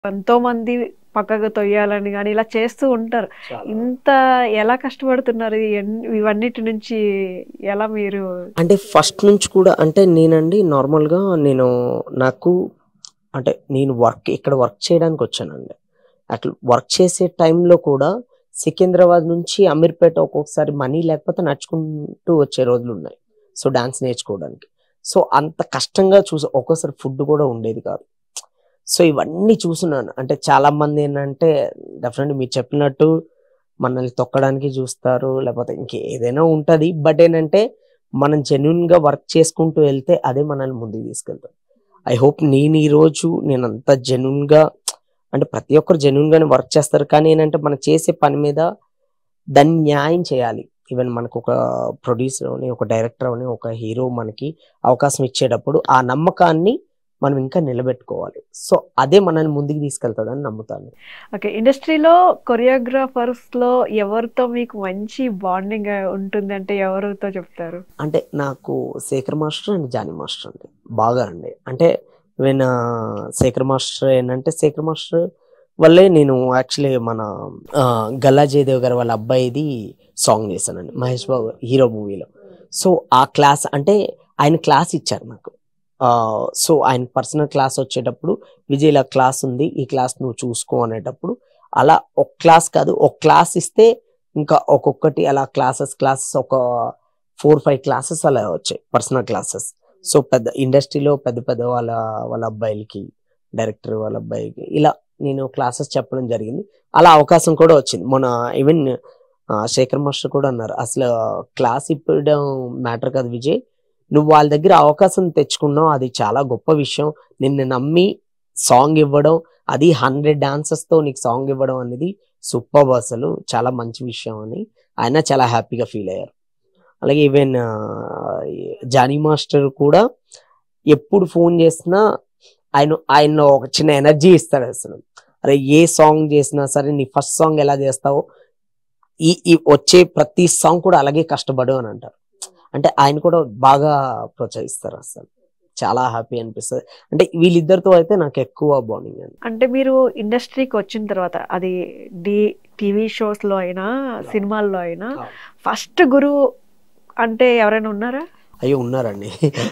ఎంతో మంది పక్కకు తొయ్యాలని కానీ ఇలా చేస్తూ ఉంటారు ఇంత ఎలా కష్టపడుతున్నారు ఇవన్నీ- ఇవన్నిటి నుంచి ఎలా మీరు అంటే ఫస్ట్ నుంచి కూడా అంటే నేనండి నార్మల్గా నేను నాకు అంటే నేను వర్క్ ఇక్కడ వర్క్ చేయడానికి వచ్చానండి అట్లా వర్క్ చేసే టైంలో కూడా సికింద్రాబాద్ నుంచి అమీర్పేట ఒక్కొక్కసారి మనీ లేకపోతే నడుచుకుంటూ వచ్చే రోజులు ఉన్నాయి సో డాన్స్ నేర్చుకోవడానికి సో అంత కష్టంగా చూసి ఒక్కోసారి ఫుడ్ కూడా ఉండేది కాదు సో ఇవన్నీ చూస్తున్నాను అంటే చాలా మంది ఏంటంటే డెఫినెట్లీ మీరు చెప్పినట్టు మనల్ని తొక్కడానికి చూస్తారు లేకపోతే ఇంకేదైనా ఉంటది బట్ ఏంటంటే మనం జెన్యున్ గా వర్క్ చేసుకుంటూ వెళ్తే అదే మనల్ని ముందుకు తీసుకెళ్తాం ఐ హోప్ నేను ఈ రోజు నేను అంత జెన్యున్ గా అంటే ప్రతి ఒక్కరు జెన్యున్ గానే వర్క్ చేస్తారు కానీ ఏంటంటే మనం చేసే పని మీద దాన్ని న్యాయం చేయాలి ఈవెన్ మనకు ఒక ప్రొడ్యూసర్ అని ఒక డైరెక్టర్ అని ఒక హీరో మనకి అవకాశం ఇచ్చేటప్పుడు ఆ నమ్మకాన్ని మనం ఇంకా నిలబెట్టుకోవాలి సో అదే మనల్ని ముందుకు తీసుకెళ్తాదని నమ్ముతాను ఓకే ఇండస్ట్రీలో కొరియోగ్రాఫర్స్ లో ఎవరితో మీకు మంచి బాండింగ్ ఉంటుంది అంటే ఎవరితో చెప్తారు అంటే నాకు Shekhar master and Jani master అండి బాగా అండి అంటే ఈవెన్ శేఖర్ మాస్టర్ ఏంటంటే శేఖర్ మాస్టర్ వల్లే నేను యాక్చువల్లీ మన ఆ, గల్లా జయదేవ్ గారు వాళ్ళ అబ్బాయిది సాంగ్ చేశానండి మహేష్ బాబు హీరో మూవీలో సో ఆ క్లాస్ అంటే ఆయన క్లాస్ ఇచ్చారు నాకు సో ఆయన పర్సనల్ క్లాస్ వచ్చేటప్పుడు విజయ్ ఇలా క్లాస్ ఉంది ఈ క్లాస్ నువ్వు చూసుకో అనేటప్పుడు అలా ఒక క్లాస్ కాదు ఒక క్లాస్ ఇస్తే ఇంకా ఒక్కొక్కటి అలా క్లాసెస్ క్లాసెస్ ఒక ఫోర్ ఫైవ్ క్లాసెస్ అలా వచ్చాయి పర్సనల్ క్లాసెస్ సో పెద్ద ఇండస్ట్రీలో పెద్ద పెద్ద వాళ్ళ వాళ్ళ అబ్బాయిలకి డైరెక్టర్ వాళ్ళ అబ్బాయికి ఇలా నేను క్లాసెస్ చెప్పడం జరిగింది అలా అవకాశం కూడా వచ్చింది మొన్న ఈవెన్ శేఖర్ మాస్టర్ కూడా అన్నారు అసలు క్లాస్ ఇప్పడం మ్యాటర్ కాదు విజయ్ నువ్వు వాళ్ళ దగ్గర అవకాశం తెచ్చుకున్నావు అది చాలా గొప్ప విషయం నిన్ను నమ్మి సాంగ్ ఇవ్వడం అది హండ్రెడ్ డాన్సెస్ తో నీకు సాంగ్ ఇవ్వడం అనేది సూపర్ అసలు చాలా మంచి విషయం అని ఆయన చాలా హ్యాపీగా ఫీల్ అయ్యారు అలాగే ఈవెన్ జానీ మాస్టర్ కూడా ఎప్పుడు ఫోన్ చేసినా ఆయన ఆయన ఒక చిన్న ఎనర్జీ ఇస్తాడు అసలు అరే ఏ సాంగ్ చేసినా సరే నీ ఫస్ట్ సాంగ్ ఎలా చేస్తావో ఈ ఈ వచ్చే ప్రతి సాంగ్ కూడా అలాగే కష్టపడు అని అంటారు అంటే ఆయన కూడా బాగా ప్రోత్సహిస్తారు అసలు చాలా హ్యాపీ అనిపిస్తుంది అంటే వీళ్ళిద్దరితో అయితే నాకు ఎక్కువ బాండింగ్ అండి అంటే మీరు ఇండస్ట్రీకి వచ్చిన తర్వాత అది డి టీవీ షోస్ లో అయినా సినిమాల్లో అయినా ఫస్ట్ గురువు అంటే ఎవరైనా ఉన్నారా అయ్యో ఉన్నారండి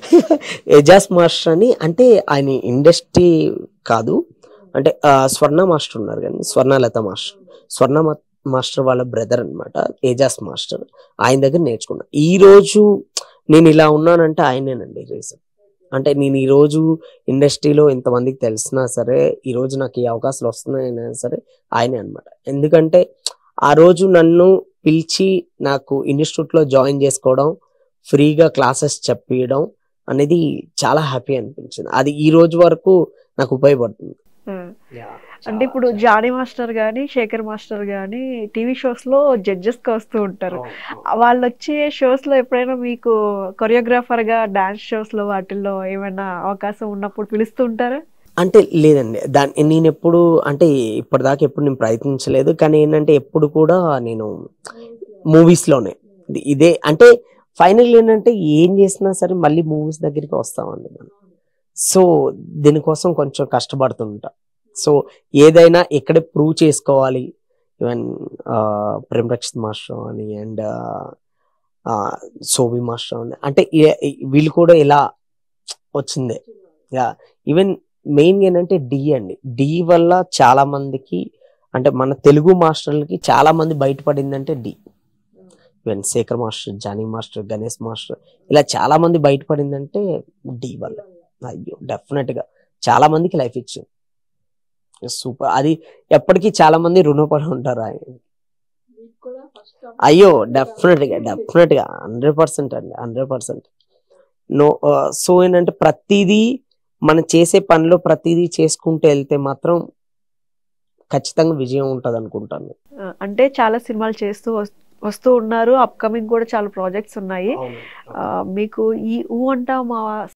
ఎజాస్ మాస్టర్ అని అంటే ఆయన ఇండస్ట్రీ కాదు అంటే ఆ, స్వర్ణ మాస్టర్ ఉన్నారు కానీ స్వర్ణలత మాస్టర్ స్వర్ణ మా- మాస్టర్ వాళ్ళ బ్రదర్ అన్నమాట ఏజాస్ మాస్టర్ ఆయన దగ్గర నేర్చుకున్నా ఈ రోజు నేను ఇలా ఉన్నానంటే ఆయనేనండి రీజన్ అంటే నేను ఈ రోజు ఇండస్ట్రీలో ఇంతమందికి తెలిసినా సరే ఈ రోజు నాకు ఈ అవకాశాలు వస్తున్నాయైనా సరే ఆయనే అన్నమాట ఎందుకంటే ఆ రోజు నన్ను పిలిచి నాకు ఇన్స్టిట్యూట్ లో జాయిన్ చేసుకోవడం ఫ్రీగా క్లాసెస్ చెప్పియడం అనేది చాలా హ్యాపీ అనిపించింది అది ఈ రోజు వరకు నాకు ఉపయోగపడుతుంది ఆ. అంటే ఇప్పుడు జానీ మాస్టర్ గాని శేఖర్ మాస్టర్ గాని టీవీ షోస్ లో జడ్జెస్ గా వస్తూ ఉంటారు వాళ్ళు వచ్చే షోస్ లో ఎప్పుడైనా మీకు కొరియోగ్రాఫర్ గా డాన్స్ షోస్ లో వాటిల్లో ఏమైనా అవకాశం ఉన్నప్పుడు పిలుస్తూ ఉంటారా అంటే లేదండి దాన్ని నేను ఎప్పుడు అంటే ఇప్పటిదాకా ఎప్పుడు నేను ప్రయత్నించలేదు కానీ ఏంటంటే ఎప్పుడు కూడా నేను మూవీస్ లోనే ఇది- ఇదే అంటే ఫైనల్ ఏంటంటే ఏం చేసినా సరే మళ్ళీ మూవీస్ దగ్గరికి వస్తామండి మనం సో దీనికోసం కొంచెం కష్టపడుతుంటా సో ఏదైనా ఎక్కడే ప్రూవ్ చేసుకోవాలి ఈవెన్ ప్రేమ్ రక్షిత్ మాస్టర్ అని అండ్ సోబి మాస్టర్ అని అంటే ఏ- వీళ్ళు కూడా ఇలా వచ్చిందే యా ఈవెన్ మెయిన్ ఏంటంటే డి అండి డి వల్ల చాలా మందికి అంటే మన తెలుగు మాస్టర్లకి చాలా మంది బయటపడిందంటే Dhee even Shekhar master Jani master Ganesh master ఇలా చాలా మంది బయటపడిందంటే డి వల్ల అయ్యో డెఫినెట్ గా చాలా మందికి లైఫ్ ఇచ్చింది సూపర్ అది ఎప్పటికీ చాలా మంది రుణపడి ఉంటారు ఆయన అయ్యో డెఫినెట్ గా డెఫినెట్ గా హండ్రెడ్ పర్సెంట్ అండి హండ్రెడ్ పర్సెంట్ నో సో ఏంటంటే ప్రతిదీ మనం చేసే పనిలో ప్రతిదీ చేసుకుంటూ వెళ్తే మాత్రం ఖచ్చితంగా విజయం ఉంటది అనుకుంటాను ఆ, అంటే చాలా సినిమాలు చేస్తూ వస్- వస్తూ ఉన్నారు అప్కమింగ్ కూడా చాలా ప్రాజెక్ట్స్ ఉన్నాయి ఆ, మీకు ఈ ఊ అంటా మా